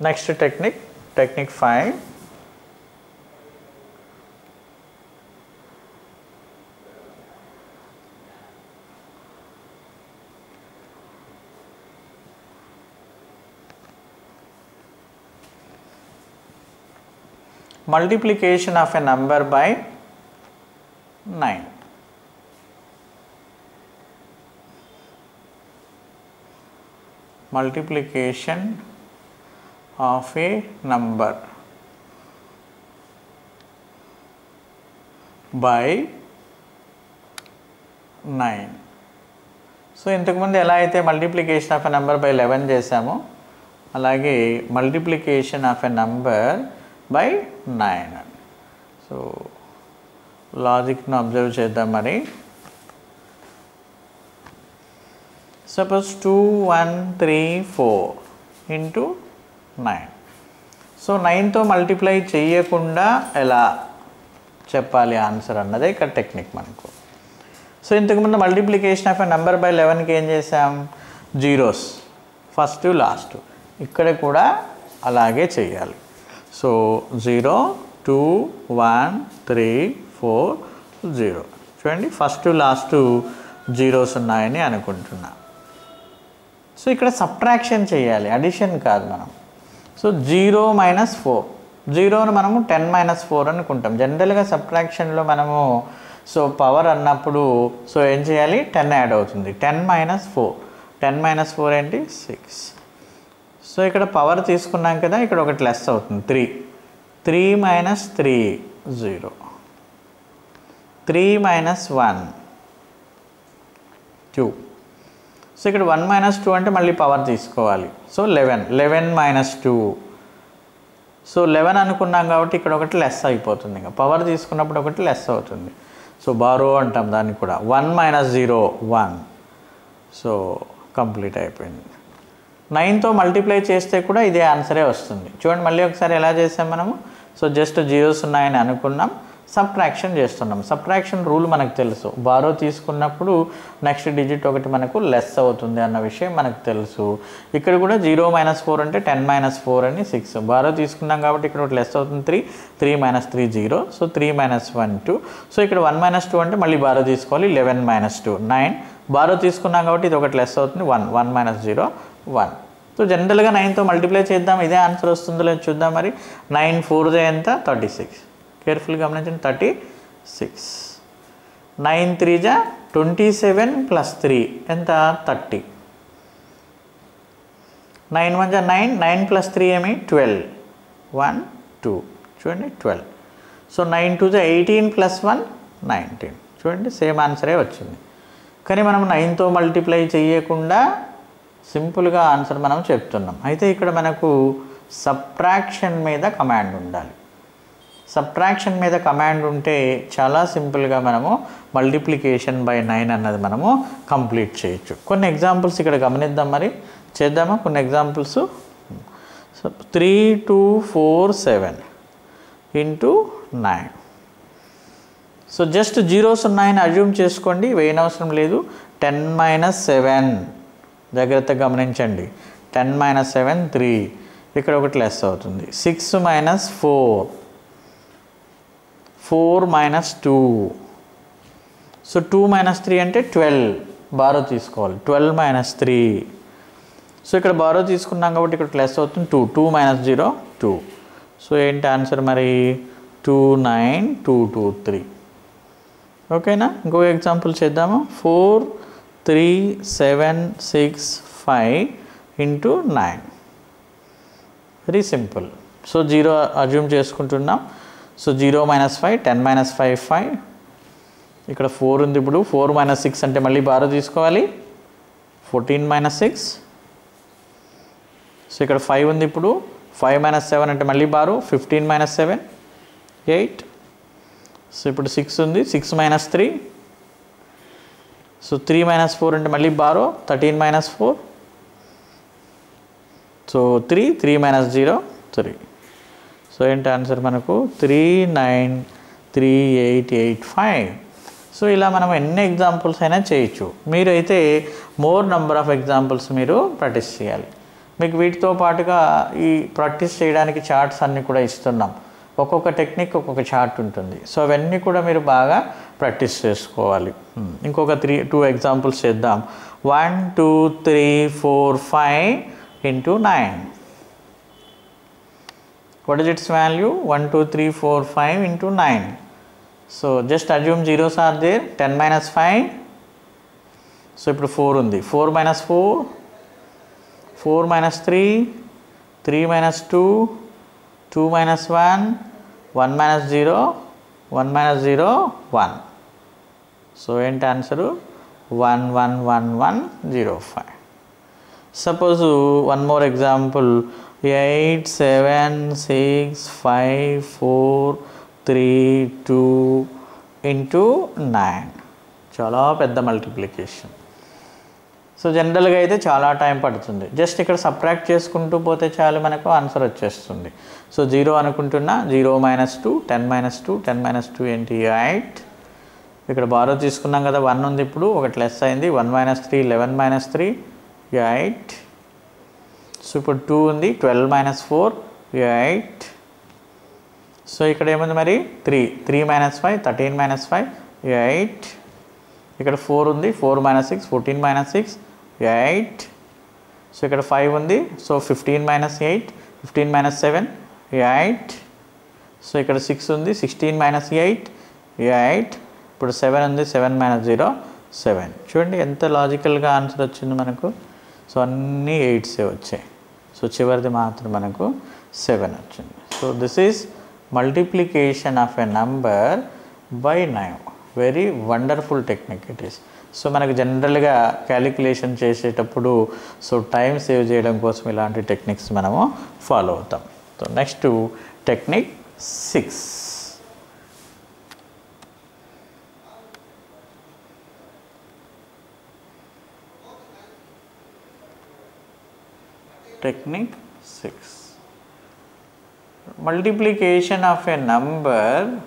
Next technique technique five multiplication of a number by 9. Multiplication of a number by 9. So ఇంతకుముందు ఎలా అయితే multiplication of a number by eleven చేసామో అలాగే multiplication of a number by nine so లాజిక్ను observe చేద్దాం మరి suppose two one three four into nine so నైన్తో multiply చేయకుండా ఎలా చెప్పాలి ఆన్సర్ అన్నదే ఇక్కడ టెక్నిక్ మనకు సో ఇంతకుముందు multiplication of a number by లెవెన్కి ఏం చేసాం జీరోస్ ఫస్ట్ లాస్ట్ ఇక్కడ కూడా అలాగే చేయాలి so zero two one three four zero చూడండి ఫస్ట్ లాస్ట్ జీరోస్ ఉన్నాయని అనుకుంటున్నా సో ఇక్కడ సబ్ట్రాక్షన్ చేయాలి అడిషన్ కాదు మనం సో జీరో మైనస్ ఫోర్ జీరోను మనము టెన్ మైనస్ ఫోర్ అనుకుంటాం జనరల్గా సబ్ట్రాక్షన్లో మనము సో పవర్ అన్నప్పుడు సో ఏం చేయాలి టెన్ యాడ్ అవుతుంది ten minus four ten minus four ఏంటి సిక్స్ సో ఇక్కడ పవర్ తీసుకున్నాం కదా ఇక్కడ ఒకటి లెస్ అవుతుంది three three minus three zero three minus one two so ఇక్కడ వన్ మైనస్ టూ అంటే మళ్ళీ పవర్ తీసుకోవాలి so eleven eleven minus two so eleven అనుకున్నాం కాబట్టి ఇక్కడ ఒకటి లెస్ అయిపోతుంది ఇంకా పవర్ తీసుకున్నప్పుడు ఒకటి లెస్ అవుతుంది సో బారో అంటాం దాన్ని కూడా one minus zero one so complete అయిపోయింది నైన్తో మల్టిప్లై చేస్తే కూడా ఇదే ఆన్సరే వస్తుంది చూడండి మళ్ళీ ఒకసారి ఎలా చేసాం మనము సో జస్ట్ జీరోస్ ఉన్నాయని అనుకున్నాం సబ్ట్రాక్షన్ చేస్తున్నాం సబ్ట్రాక్షన్ రూల్ మనకు తెలుసు బారో తీసుకున్నప్పుడు నెక్స్ట్ డిజిట్ ఒకటి మనకు లెస్ అవుతుంది అన్న విషయం మనకు తెలుసు ఇక్కడ కూడా జీరో మైనస్ ఫోర్ అంటే టెన్ మైనస్ ఫోర్ అని సిక్స్ బారో తీసుకున్నాం కాబట్టి ఇక్కడ ఒకటి లెస్ అవుతుంది three three minus three zero so three minus one two so ఇక్కడ వన్ మైనస్ టూ అంటే మళ్ళీ బారో తీసుకోవాలి eleven minus two nine borrow తీసుకున్నాం కాబట్టి ఇది ఒకటి లెస్ అవుతుంది one one minus zero one so జనరల్గా నైన్తో మల్టిప్లై చేద్దాం ఇదే ఆన్సర్ వస్తుందో లేదో చూద్దాం మరి నైన్ ఫోర్దే ఎంత థర్టీ సిక్స్ కేర్ఫుల్ గమనించండి థర్టీ సిక్స్ నైన్ త్రీ జా ట్వంటీ సెవెన్ ప్లస్ త్రీ ఎంత థర్టీ నైన్ వన్ జా నైన్ నైన్ ప్లస్ త్రీ ఏమి ట్వెల్వ్ వన్ టూ చూడండి ట్వెల్వ్ సో నైన్ టూ జా ఎయిటీన్ ప్లస్ వన్ నైన్టీన్ చూడండి సేమ్ ఆన్సరే వచ్చింది కానీ మనం నైన్తో మల్టిప్లై చేయకుండా సింపుల్గా ఆన్సర్ మనం చెప్తున్నాం అయితే ఇక్కడ మనకు సబ్ట్రాక్షన్ మీద కమాండ్ ఉండాలి సబ్ట్రాక్షన్ మీద కమాండ్ ఉంటే చాలా సింపుల్గా మనము మల్టిప్లికేషన్ బై నైన్ అన్నది మనము కంప్లీట్ చేయొచ్చు కొన్ని ఎగ్జాంపుల్స్ ఇక్కడ గమనిద్దాం మరి చేద్దామా కొన్ని examples so three two four seven into nine so just zeros ఉన్నాయని అజ్యూమ్ చేసుకోండి వేయనవసరం లేదు టెన్ మైనస్ సెవెన్ జాగ్రత్తగా గమనించండి టెన్ మైనస్ సెవెన్ త్రీ ఇక్కడ ఒకటి లెస్ అవుతుంది six minus four four minus two so two minus three అంటే ట్వెల్వ్ బారో తీసుకోవాలి ట్వెల్వ్ మైనస్ త్రీ సో ఇక్కడ బారో తీసుకున్నాం కాబట్టి ఇక్కడ ప్లస్ అవుతుంది two two minus zero two so ఏంటి ఆన్సర్ మరి two nine two two three ఓకేనా ఇంకో ఎగ్జాంపుల్ చేద్దాము four three seven six five into nine very simple so zero assume చేసుకుంటున్నాం so zero minus five ten minus five five ఇక్కడ four ఉంది ఇప్పుడు four minus six అంటే మళ్ళీ బారో తీసుకోవాలి ఫోర్టీన్ మైనస్ సిక్స్ సో ఇక్కడ ఫైవ్ ఉంది ఇప్పుడు ఫైవ్ మైనస్ సెవెన్ అంటే మళ్ళీ borrow fifteen minus seven eight so ఇప్పుడు సిక్స్ ఉంది six minus three so three minus four అంటే మళ్ళీ borrow thirteen minus four so three three minus zero three so ఏంటి ఆన్సర్ మనకు three nine three eight eight five so ఇలా మనం ఎన్ని examples అయినా చేయొచ్చు మీరైతే మోర్ నెంబర్ ఆఫ్ ఎగ్జాంపుల్స్ మీరు ప్రాక్టీస్ చేయాలి మీకు వీటితో పాటుగా ఈ ప్రాక్టీస్ చేయడానికి చార్ట్స్ అన్నీ కూడా ఇస్తున్నాం ఒక్కొక్క టెక్నిక్ ఒక్కొక్క చార్ట్ ఉంటుంది సో అవన్నీ కూడా మీరు బాగా ప్రాక్టీస్ చేసుకోవాలి Hmm. ఇంకొక త్రీ టూ ఎగ్జాంపుల్స్ చేద్దాం one two three four five into nine what is its value 1 2 3 4 5 into 9 so just assume zeros are there 10 minus 5 so ఇప్పుడు 4 ఉంది 4 minus 4 4 minus 3 3 minus 2 2 minus 1 1 minus 0 1 minus 0 1 so ఏంటి answer one one one one zero five suppose one more example eight seven six five four three two into nine చాలా పెద్ద multiplication so జనరల్గా అయితే చాలా time పడుతుంది just ఇక్కడ subtract చేసుకుంటూ పోతే చాలు మనకు ఆన్సర్ వచ్చేస్తుంది సో జీరో అనుకుంటున్నా zero minus two ten minus two ten minus two ఏంటి ఎయిట్ ఇక్కడ బారో తీసుకున్నాం కదా వన్ ఉంది ఇప్పుడు ఒకటి లెస్ అయింది one minus three eleven minus three eight so ఇప్పుడు టూ ఉంది twelve minus four eight so ఇక్కడ ఏముంది మరి three three minus five thirteen minus five eight ఇక్కడ ఫోర్ ఉంది four minus six fourteen minus six eight so ఇక్కడ five ఉంది so fifteen minus eight fifteen minus seven eight so ఇక్కడ six ఉంది sixteen minus eight eight ఇప్పుడు seven ఉంది seven minus zero seven చూడండి ఎంత లాజికల్గా ఆన్సర్ వచ్చింది మనకు సో అన్నీ ఎయిట్సే వచ్చాయి సో చివరిది మాత్రం మనకు సెవెన్ వచ్చింది so this is multiplication of a number by nine very wonderful technique it is so మనకు జనరల్గా క్యాలిక్యులేషన్ చేసేటప్పుడు సో టైం సేవ్ చేయడం కోసం ఇలాంటి టెక్నిక్స్ మనము ఫాలో అవుతాం so next technique six technique 6 multiplication of a number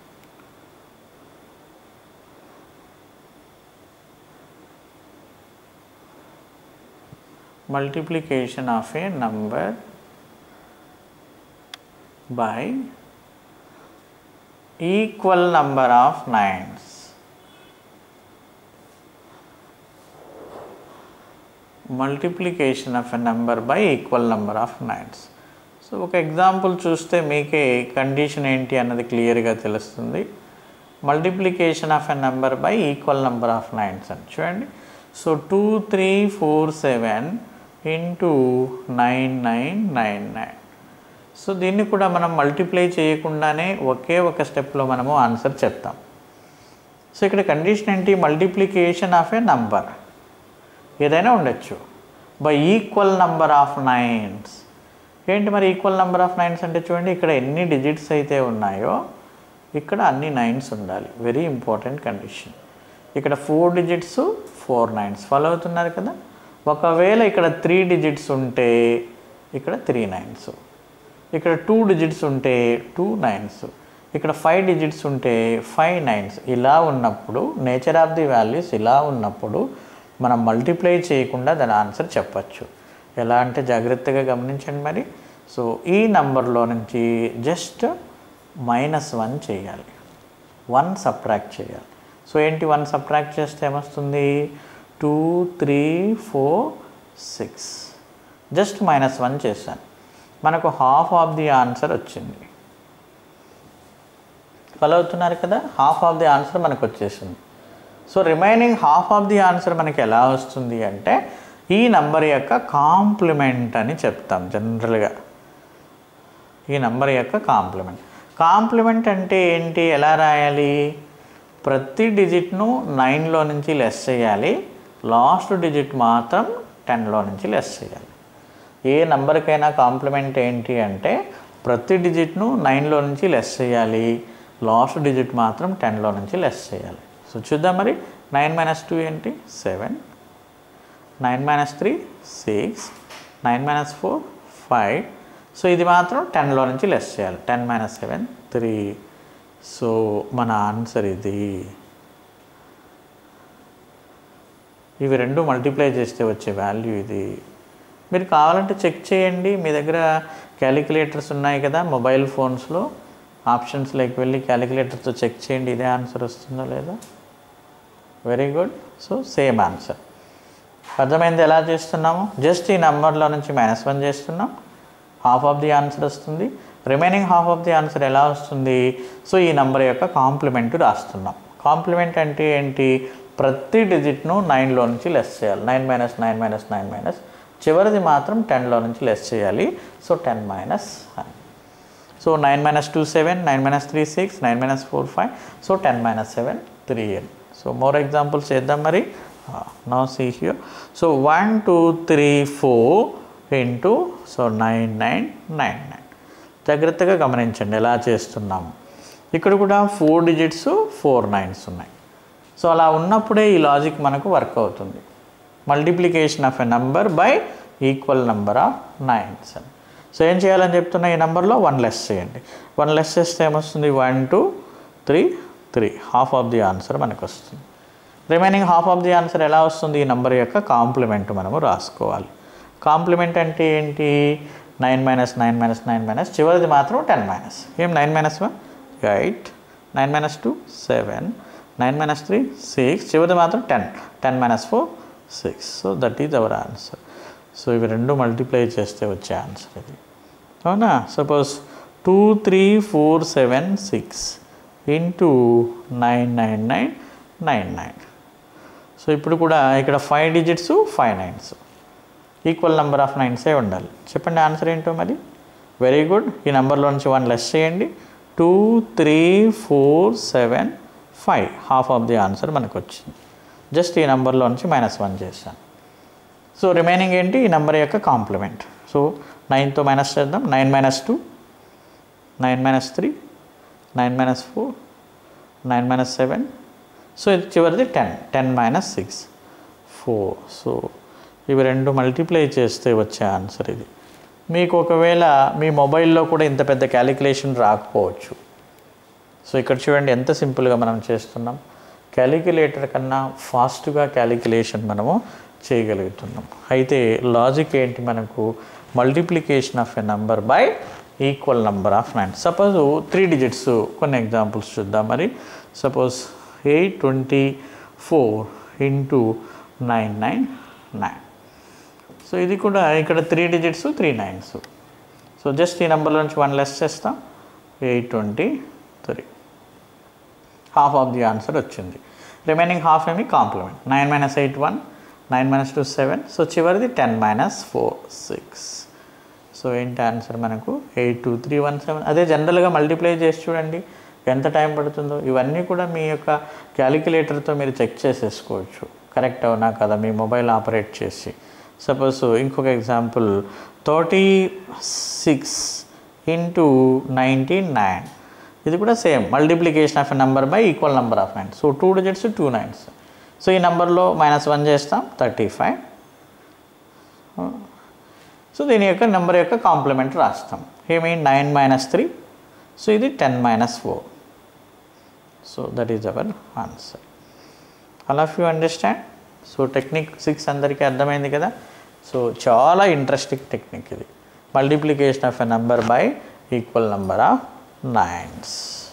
multiplication of a number by equal number of nines multiplication of a number by equal number of nines so ఒక example చూస్తే మీకే condition ఏంటి అన్నది క్లియర్గా తెలుస్తుంది multiplication of a number by equal number of nines అని చూడండి so two three four seven into nine nine nine nine so దీన్ని కూడా మనం మల్టిప్లై చేయకుండానే ఒకే ఒక స్టెప్లో మనము ఆన్సర్ చెప్తాం సో ఇక్కడ కండిషన్ ఏంటి మల్టిప్లికేషన్ ఆఫ్ ఏ నంబర్ ఏదైనా ఉండొచ్చు by equal number of nines ఏంటి మరి ఈక్వల్ నెంబర్ ఆఫ్ నైన్స్ అంటే చూడండి ఇక్కడ ఎన్ని డిజిట్స్ అయితే ఉన్నాయో ఇక్కడ అన్ని నైన్స్ ఉండాలి వెరీ ఇంపార్టెంట్ కండిషన్ ఇక్కడ four digits four nines follow అవుతున్నారు కదా ఒకవేళ ఇక్కడ త్రీ డిజిట్స్ ఉంటే ఇక్కడ త్రీ నైన్స్ ఇక్కడ టూ డిజిట్స్ ఉంటే టూ నైన్స్ ఇక్కడ ఫైవ్ డిజిట్స్ ఉంటే ఫైవ్ నైన్స్ ఇలా ఉన్నప్పుడు నేచర్ ఆఫ్ ది వాల్యూస్ ఇలా ఉన్నప్పుడు మనం మల్టిప్లై చేయకుండా దాని ఆన్సర్ చెప్పచ్చు ఎలా అంటే జాగ్రత్తగా గమనించండి మరి సో ఈ నంబర్లో నుంచి జస్ట్ మైనస్ వన్ చేయాలి వన్ సబ్ట్రాక్ట్ చేయాలి సో ఏంటి వన్ సబ్ట్రాక్ట్ చేస్తే ఏమొస్తుంది two three four six just minus one చేశాను మనకు హాఫ్ ఆఫ్ ది ఆన్సర్ వచ్చింది ఫాలో అవుతున్నారు కదా హాఫ్ ఆఫ్ ది ఆన్సర్ మనకు వచ్చేసింది so remaining half of the answer మనకి ఎలా వస్తుంది అంటే ఈ నంబర్ యొక్క కాంప్లిమెంట్ అని చెప్తాం జనరల్గా ఈ నంబర్ యొక్క కాంప్లిమెంట్ కాంప్లిమెంట్ అంటే ఏంటి ఎలా రాయాలి ప్రతి డిజిట్ను నైన్లో నుంచి లెస్ చేయాలి లాస్ట్ డిజిట్ మాత్రం టెన్లో నుంచి లెస్ చేయాలి ఏ నంబర్కైనా కాంప్లిమెంట్ ఏంటి అంటే ప్రతి డిజిట్ను నైన్లో నుంచి లెస్ చేయాలి లాస్ట్ డిజిట్ మాత్రం టెన్లో నుంచి లెస్ చేయాలి సో చూద్దాం మరి నైన్ మైనస్ టూ ఏంటి seven nine minus three six nine minus four five so ఇది మాత్రం టెన్లో నుంచి లెస్ చేయాలి ten minus seven three so మన ఆన్సర్ ఇది ఇవి రెండు మల్టిప్లై చేస్తే వచ్చే వాల్యూ ఇది మీరు కావాలంటే చెక్ చేయండి మీ దగ్గర క్యాలిక్యులేటర్స్ ఉన్నాయి కదా మొబైల్ ఫోన్స్లో ఆప్షన్స్లోకి వెళ్ళి క్యాలిక్యులేటర్తో చెక్ చేయండి ఇదే ఆన్సర్ వస్తుందో లేదో very good so same answer అర్థమైంది ఎలా చేస్తున్నాము జస్ట్ ఈ నెంబర్లో నుంచి మైనస్ వన్ చేస్తున్నాం హాఫ్ ఆఫ్ ది ఆన్సర్ వస్తుంది remaining half of the answer ఎలా వస్తుంది సో ఈ నెంబర్ యొక్క కాంప్లిమెంట్ రాస్తున్నాం కాంప్లిమెంట్ అంటే ఏంటి ప్రతి డిజిట్ను నైన్లో నుంచి లెస్ చేయాలి nine minus nine minus nine minus చివరిది మాత్రం టెన్లో నుంచి లెస్ చేయాలి so ten minus so nine minus two seven nine minus three six nine minus four five so ten minus seven three and so more examples చేద్దాం మరి no see here so one two three four into so nine nine nine nine జాగ్రత్తగా గమనించండి ఎలా చేస్తున్నాము ఇక్కడ కూడా four digits four nines ఉన్నాయి so అలా ఉన్నప్పుడే ఈ లాజిక్ మనకు వర్క్ అవుతుంది multiplication of a number by equal number of nines అని సో ఏం చేయాలని చెప్తున్నా ఈ నెంబర్లో వన్ లెస్ చేయండి వన్ లెస్ చేస్తే ఏమొస్తుంది one two three three half of the answer మనకు వస్తుంది remaining half of the answer ఎలా వస్తుంది ఈ నెంబర్ యొక్క కాంప్లిమెంట్ మనము రాసుకోవాలి కాంప్లిమెంట్ అంటే ఏంటి nine minus nine minus nine minus చివరిది మాత్రం టెన్ మైనస్ ఏం nine minus one eight nine minus two seven nine minus three six చివరిది మాత్రం ten ten minus four six so that is our answer so ఇవి రెండు multiply చేస్తే వచ్చే answer ఇది అవునా suppose two three four seven six into nine nine nine nine nine so ఇప్పుడు కూడా ఇక్కడ five digits five nines equal number of నైన్సే ఉండాలి చెప్పండి ఆన్సర్ ఏంటో మరి వెరీ గుడ్ ఈ నెంబర్లో నుంచి వన్ లెస్ చేయండి two three four seven five half of the answer మనకు వచ్చింది జస్ట్ ఈ నెంబర్లో నుంచి మైనస్ వన్ చేశాను సో రిమైనింగ్ ఏంటి ఈ నెంబర్ యొక్క కాంప్లిమెంట్ సో నైన్తో మైనస్ చేద్దాం nine minus two nine minus three nine minus four nine minus seven so ఇది చివరిది ten ten minus six four so ఇవి రెండు మల్టిప్లై చేస్తే వచ్చే ఆన్సర్ ఇది మీకు ఒకవేళ మీ మొబైల్లో కూడా ఇంత పెద్ద క్యాలిక్యులేషన్ రాకపోవచ్చు సో ఇక్కడ చూడండి ఎంత సింపుల్గా మనం చేస్తున్నాం క్యాలిక్యులేటర్ కన్నా ఫాస్ట్గా క్యాలిక్యులేషన్ మనము చేయగలుగుతున్నాం అయితే లాజిక్ ఏంటి మనకు multiplication of a number by equal number of nine suppose three digits కొన్ని ఎగ్జాంపుల్స్ చూద్దాం మరి suppose eight twenty four into nine nine nine so ఇది కూడా ఇక్కడ three digits three nines so just ఈ నెంబర్ నుంచి వన్ లెస్ చేస్తాం eight twenty three half of the answer వచ్చింది రిమైనింగ్ హాఫ్ ఏమి complement nine minus eight one nine minus two seven so చివరిది ten minus four six so ఏంటి answer మనకు eight two three one seven అదే జనరల్గా multiply చేసి చూడండి ఎంత టైం పడుతుందో ఇవన్నీ కూడా మీ యొక్క క్యాలిక్యులేటర్తో మీరు చెక్ చేసేసుకోవచ్చు కరెక్ట్ అవునా కదా మీ మొబైల్ ఆపరేట్ చేసి సపోజ్ ఇంకొక example thirty six into ninety nine ఇది కూడా same multiplication of a number by equal number of nines so two digits two nines so ఈ నెంబర్లో మైనస్ వన్ చేస్తాం థర్టీ ఫైవ్ సో దీని యొక్క నెంబర్ యొక్క కాంప్లిమెంట్ రాస్తాం ఏమి నైన్ మైనస్ త్రీ సో ఇది ten minus four so that is our answer all of you understand so technique six అందరికీ అర్థమైంది కదా సో చాలా ఇంట్రెస్టింగ్ టెక్నిక్ ఇది multiplication of a number by equal number of nines